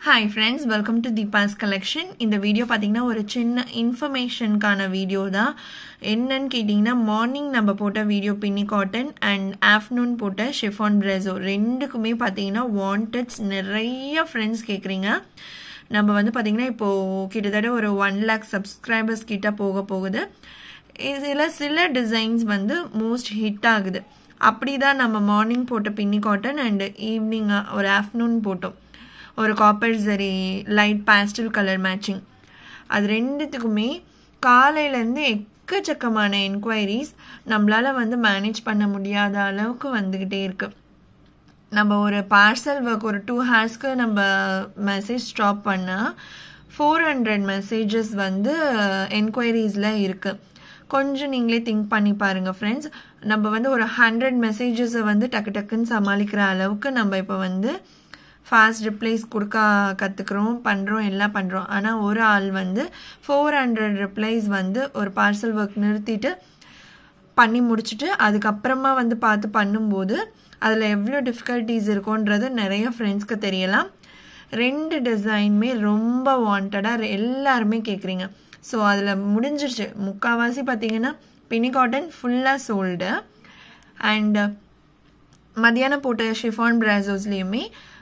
hi friends welcome to Deepa's collection இந்த video பார்த்தீங்கன்னா ஒரு சின்ன இன்ஃபர்மேஷனுக்கான வீடியோ தான் என்னன்னு கேட்டிங்கன்னா மார்னிங் நம்ம போட்ட video Binny cotton and afternoon போட்ட ஷிஃபான் ப்ரெஸோ ரெண்டுக்குமே பார்த்தீங்கன்னா வாண்டட்ஸ் நிறைய ஃப்ரெண்ட்ஸ் கேட்குறீங்க நம்ம வந்து பார்த்தீங்கன்னா இப்போது கிட்டத்தட்ட ஒரு ஒன் லேக் சப்ஸ்கிரைபர்ஸ் கிட்ட போக போகுது இதில் சில டிசைன்ஸ் வந்து மோஸ்ட் ஹிட் ஆகுது அப்படி தான் நம்ம மார்னிங் போட்ட பின்னி காட்டன் அண்ட் ஈவினிங் ஒரு ஆஃப்டர்நூன் போட்டோம் ஒரு காப்பர் சரி லைட் பேஸ்டல் கலர் மேட்சிங் அது ரெண்டுத்துக்குமே காலையிலேருந்து எக்கச்சக்கமான என்கொயரிஸ் நம்மளால் வந்து மேனேஜ் பண்ண முடியாத அளவுக்கு வந்துக்கிட்டே இருக்கு நம்ம ஒரு பார்சல் ஒர்க் ஒரு டூ ஹார்ஸ்க்கு நம்ம மெசேஜ் ஸ்டாப் பண்ணால் ஃபோர் ஹண்ட்ரட் மெசேஜஸ் வந்து என்கொயரிஸில் இருக்குது கொஞ்சம் நீங்களே திங்க் பண்ணி பாருங்கள் ஃப்ரெண்ட்ஸ் நம்ம வந்து ஒரு ஹண்ட்ரட் மெசேஜஸை வந்து டக்கு டக்குன்னு சமாளிக்கிற அளவுக்கு நம்ம இப்போ வந்து ஃபாஸ்ட் ரிப்ளைஸ் கொடுக்க கற்றுக்குறோம் பண்ணுறோம் எல்லாம் பண்ணுறோம் ஆனால் ஒரு ஆள் வந்து ஃபோர் ஹண்ட்ரட் ரிப்ளைஸ் வந்து ஒரு பார்சல் ஒர்க் நிறுத்திட்டு பண்ணி முடிச்சுட்டு அதுக்கப்புறமா வந்து பார்த்து பண்ணும்போது அதில் எவ்வளோ டிஃபிகல்ட்டிஸ் இருக்கும்ன்றது நிறைய ஃப்ரெண்ட்ஸ்க்கு தெரியலாம் ரெண்டு டிசைனுமே ரொம்ப வாண்டடாக எல்லாருமே கேட்குறீங்க ஸோ அதில் முடிஞ்சிருச்சு முக்கால்வாசி பார்த்தீங்கன்னா பினி காட்டன் ஃபுல்லாக சோல்டு அண்ட் மதியானம் போட்ட ஷிஃபான் பிராசோஸ்லேயுமே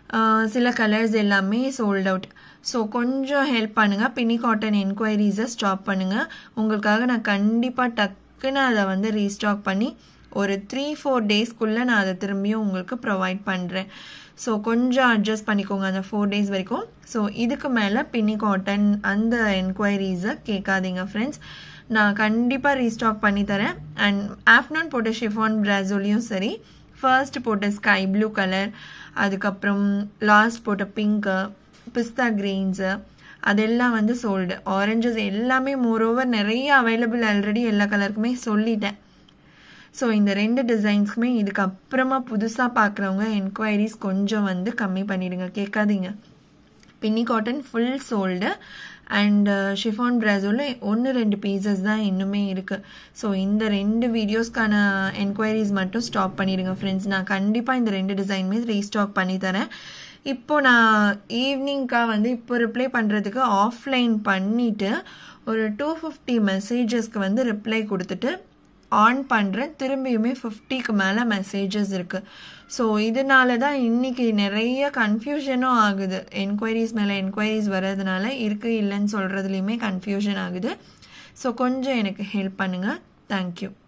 சில கலர்ஸ் எல்லாமே சோல்ட் அவுட் ஸோ கொஞ்சம் ஹெல்ப் பண்ணுங்கள் பினி காட்டன் என்கொயரிஸை ஸ்டாப் பண்ணுங்கள் உங்களுக்காக நான் கண்டிப்பாக டக்குன்னு அதை வந்து ரீஸ்டாக் பண்ணி ஒரு த்ரீ ஃபோர் டேஸ்க்குள்ளே நான் அதை திரும்பியும் உங்களுக்கு ப்ரொவைட் பண்ணுறேன் ஸோ கொஞ்சம் அட்ஜஸ்ட் பண்ணிக்கோங்க அந்த ஃபோர் டேஸ் வரைக்கும் ஸோ இதுக்கு மேலே பின்னி காட்டன் அந்த என்கொயரிஸை கேட்காதீங்க ஃப்ரெண்ட்ஸ் நான் கண்டிப்பாக ரீஸ்டாக் பண்ணி தரேன் அண்ட் ஆஃப்டர்நூன் போட்ட ஷிஃபான் பிராசோலையும் சரி ஃபர்ஸ்ட் போட்ட ஸ்கை ப்ளூ கலர் அதுக்கப்புறம் லாஸ்ட் போட்ட பிங்க்கு பிஸ்தா க்ரீன்ஸு அதெல்லாம் வந்து சோல்டு ஆரஞ்சஸ் எல்லாமே மோரோவர் நிறைய அவைலபிள் ஆல்ரெடி எல்லா கலருக்குமே சொல்லிட்டேன் ஸோ இந்த ரெண்டு டிசைன்ஸ்க்குமே இதுக்கப்புறமா புதுசாக பார்க்குறவங்க என்கொயரிஸ் கொஞ்சம் வந்து கம்மி பண்ணிடுங்க கேட்காதீங்க Binny cotton full sold and chiffon பிராசோவில் ஒன்று ரெண்டு பீசஸ் தான் இன்னுமே இருக்குது ஸோ இந்த ரெண்டு வீடியோஸ்க்கான என்கொயரிஸ் மட்டும் ஸ்டாப் பண்ணிடுங்க ஃப்ரெண்ட்ஸ் நான் கண்டிப்பாக இந்த ரெண்டு டிசைனுமே ரீஸ்டாக் பண்ணி தரேன் இப்போ நான் ஈவினிங்க்காக வந்து இப்போ ரிப்ளை பண்ணுறதுக்கு ஆஃப்லைன் பண்ணிவிட்டு ஒரு டூ ஃபிஃப்டி மெசேஜஸ்க்கு வந்து ரிப்ளை கொடுத்துட்டு ஆன் பண்ணுறேன் திரும்பியுமே ஃபிஃப்டிக்கு மேலே மெசேஜஸ் இருக்குது ஸோ இதனால தான் இன்றைக்கி நிறைய கன்ஃபியூஷனும் ஆகுது என்கொயரிஸ் மேலே என்கொயரிஸ் வர்றதுனால இருக்குது இல்லைன்னு சொல்கிறதுலையுமே கன்ஃபியூஷன் ஆகுது ஸோ கொஞ்சம் எனக்கு ஹெல்ப் பண்ணுங்கள் தேங்க்யூ